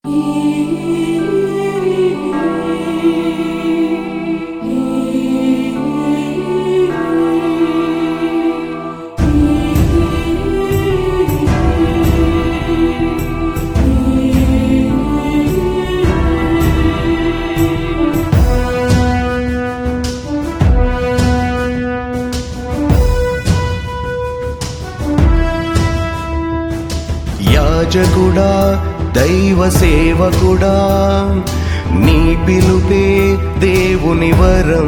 యాజకుడా దైవ సేవకుడా నీ పిలుపే దేవుని వరం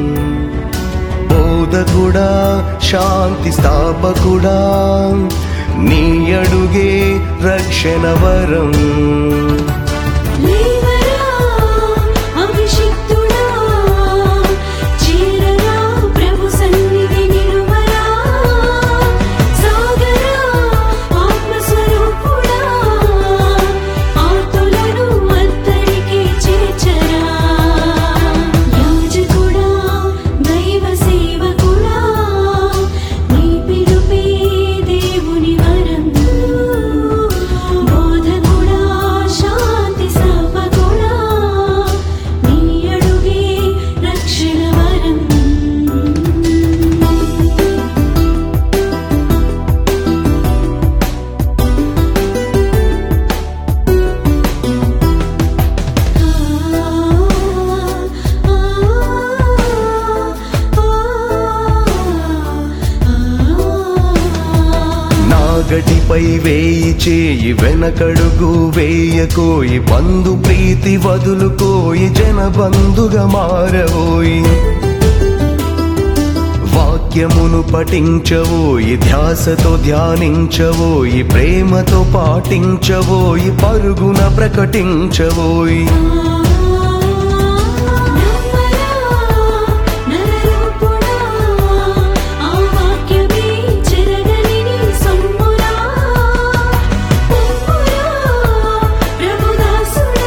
బోధకుడా శాంతి స్థాపకుడా నీ అడుగే రక్షణ వరం లేవరా అభిషిక్తుడా చేరరా ప్రభు సన్నిధి నిలువరా సాగరా ఆత్మస్వరూపుడా ఆతులను అద్దరికి చేర్చరా యాజకుడా దైవ సేవకుడా నీ పిలుపే దేవుని వరం బోధకుడా శాంతి సర్వగుడా నీ అడుగే రక్షణ వరం నాగటిపై వేయి చేయి వెనకడుగు వేయకోయి బంధు ప్రీతి వదులుకోయి జన బంధుగా మారవోయి వాక్యమును పఠించవోయి ధ్యాసతో ధ్యానించవోయి ప్రేమతో పాటించవోయి పరుగున ప్రకటించవోయి నమ్మరా నరరూపుడా ఆ వాక్యమే చెరగని సొమ్మురా పొమ్మురా ప్రభుదాసుడా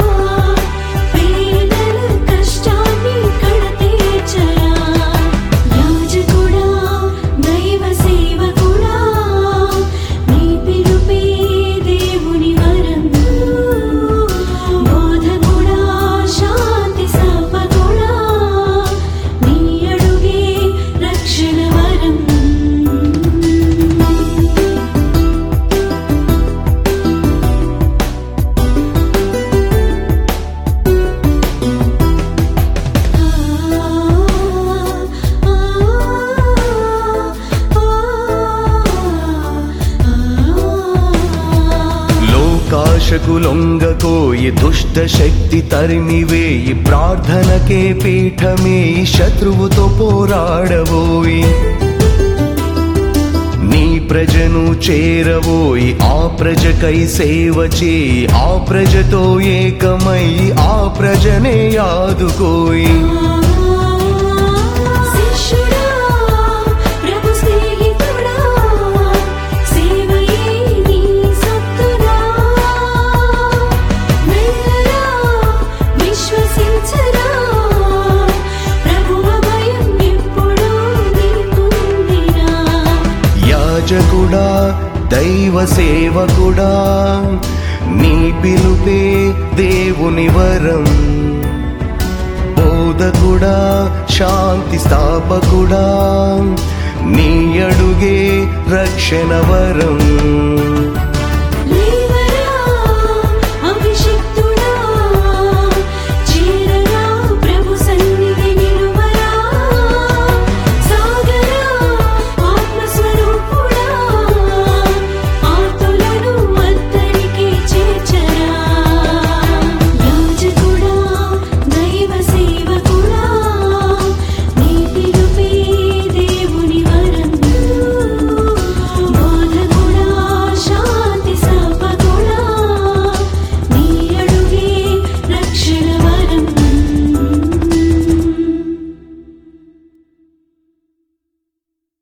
పేదల కష్టాన్ని కడతీర్చరా యాజకుడా దైవ సేవకుడా నీ పిలుపే దేవుని వరం బోధకుడా శాంతి సర్వగుడా నీ అడుగే రక్షణ వరం లోకాశకు లొంగకోయి దుష్ట శక్తి తరిమివేయి ప్రార్థనకే పీఠమేయి శత్రువుతో పోరాడబోయి నీ ప్రజను చేరవోయి ఆ ప్రజకై సేవ చేయి ఆ ప్రజతో ఏకమై ఆ ప్రజనే ఆదుకోయి శిష్యుడా ప్రభు స్నేహితుడా సేవయే నీ సత్తురా వెళ్ళరా విశ్వసించరా ప్రభువ భయం ఎప్పుడూ నీకుందిరా యాజకుడా దైవ సేవకుడా నీ పిలుపే దేవుని వరం బోధకుడా శాంతి స్థాపకుడా నీ అడుగే రక్షణ వరం